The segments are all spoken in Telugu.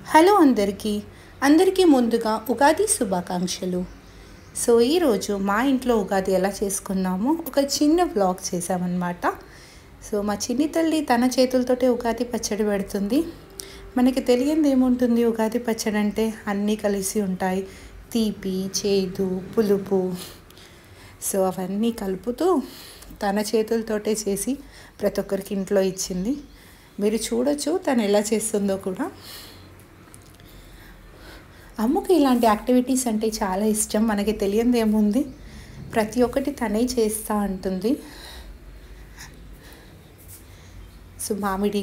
హలో అందరికీ అందరికీ ముందుగా ఉగాది శుభాకాంక్షలు సో ఈరోజు మా ఇంట్లో ఉగాది ఎలా చేసుకున్నామో ఒక చిన్న బ్లాగ్ చేసామన్నమాట సో మా చిన్ని తల్లి తన చేతులతోటే ఉగాది పచ్చడి పెడుతుంది మనకి తెలియంది ఏముంటుంది ఉగాది పచ్చడి అంటే అన్నీ కలిసి ఉంటాయి తీపి చేదు పులుపు సో అవన్నీ కలుపుతూ తన చేతులతోటే చేసి ప్రతి ఒక్కరికి ఇంట్లో ఇచ్చింది మీరు చూడొచ్చు తను ఎలా చేస్తుందో కూడా అమ్మకి ఇలాంటి యాక్టివిటీస్ అంటే చాలా ఇష్టం మనకి తెలియంది ఏముంది ప్రతి ఒక్కటి తనే చేస్తా అంటుంది సో మామిడి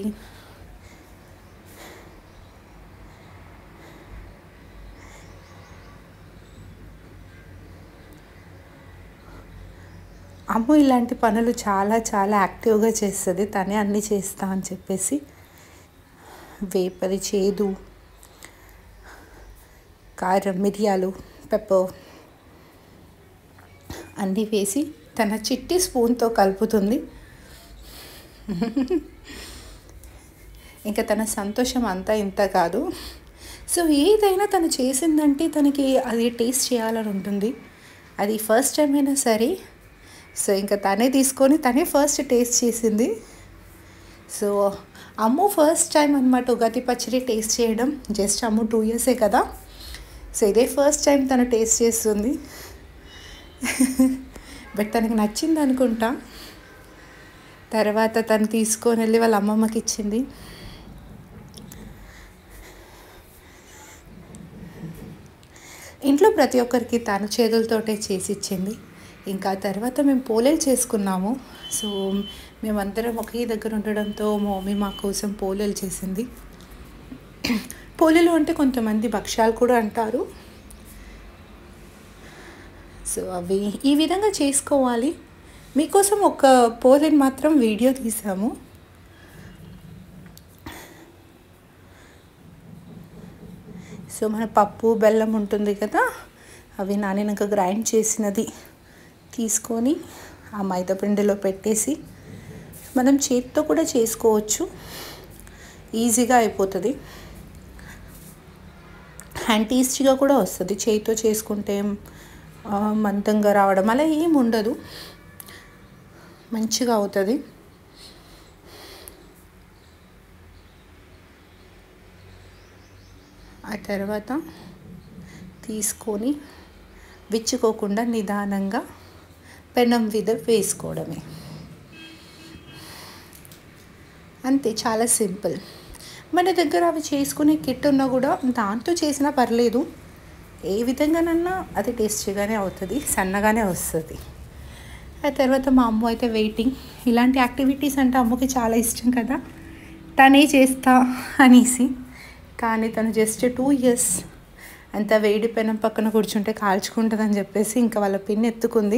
అమ్మ ఇలాంటి పనులు చాలా చాలా యాక్టివ్గా చేస్తుంది తనే అన్నీ చేస్తా అని చెప్పేసి వేపది చేదు కారం మిరియాలు పెప్పర్ అన్నీ వేసి తన చిట్టి స్పూన్తో కలుపుతుంది ఇంకా తన సంతోషం అంతా ఇంత కాదు సో ఏదైనా తను చేసిందంటే తనకి అది టేస్ట్ చేయాలని ఉంటుంది అది ఫస్ట్ టైం అయినా సరే సో ఇంకా తనే తీసుకొని తనే ఫస్ట్ టేస్ట్ చేసింది సో అమ్ము ఫస్ట్ టైం అనమాట ఉగాది పచ్చడి టేస్ట్ చేయడం జస్ట్ అమ్ము టూ ఇయర్సే కదా సో ఇదే ఫస్ట్ టైం తను టేస్ట్ చేస్తుంది బట్ తనకి నచ్చింది అనుకుంటా తర్వాత తను తీసుకొని వెళ్ళి వాళ్ళ అమ్మమ్మకి ఇచ్చింది ఇంట్లో ప్రతి ఒక్కరికి తన చేతులతోటే చేసి ఇచ్చింది ఇంకా తర్వాత మేము పోలేలు చేసుకున్నాము సో మేమందరం ఒకే దగ్గర ఉండడంతో మా మమ్మీ మా కోసం పోలేలు చేసింది పోలేలు అంటే కొంతమంది భక్ష్యాలు కూడా అంటారు సో అవి ఈ విధంగా చేసుకోవాలి మీకోసం ఒక పోలేని మాత్రం వీడియో తీసాము సో మన పప్పు బెల్లం ఉంటుంది కదా అవి నానినాక గ్రైండ్ చేసినది తీసుకొని ఆ మైదా పిండిలో పెట్టేసి మనం చేతితో కూడా చేసుకోవచ్చు ఈజీగా అయిపోతుంది హ్యాండ్ టేస్టీగా కూడా వస్తుంది చేతితో చేసుకుంటే మందంగా రావడం అలా ఏం ఉండదు మంచిగా అవుతుంది ఆ తర్వాత తీసుకొని విచ్చుకోకుండా నిదానంగా పెనం మీద వేసుకోవడమే అంతే చాలా సింపుల్ మన దగ్గర అవి చేసుకునే కిట్ ఉన్నా కూడా దాంతో చేసినా పర్లేదు ఏ విధంగానన్నా అది టేస్టీగానే అవుతుంది సన్నగానే వస్తుంది ఆ తర్వాత మా అమ్మ అయితే వెయిటింగ్ ఇలాంటి యాక్టివిటీస్ అంటే అమ్మకి చాలా ఇష్టం కదా తనే చేస్తా అనేసి కానీ తను జస్ట్ టూ ఇయర్స్ అంత వేడి పెనం పక్కన కూర్చుంటే కాల్చుకుంటుందని చెప్పేసి ఇంకా వాళ్ళ పిన్ ఎత్తుకుంది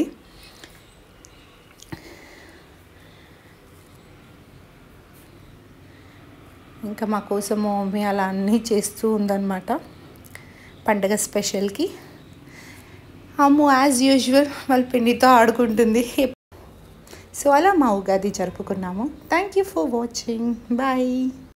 ఇంకా మా కోసం మమ్మీ అలా అన్నీ చేస్తూ ఉందన్నమాట పండగ స్పెషల్కి అమ్ము యాజ్ యూజువల్ వాళ్ళ పిండితో ఆడుకుంటుంది సో అలా మా ఉగాది జరుపుకున్నాము thank you for watching bye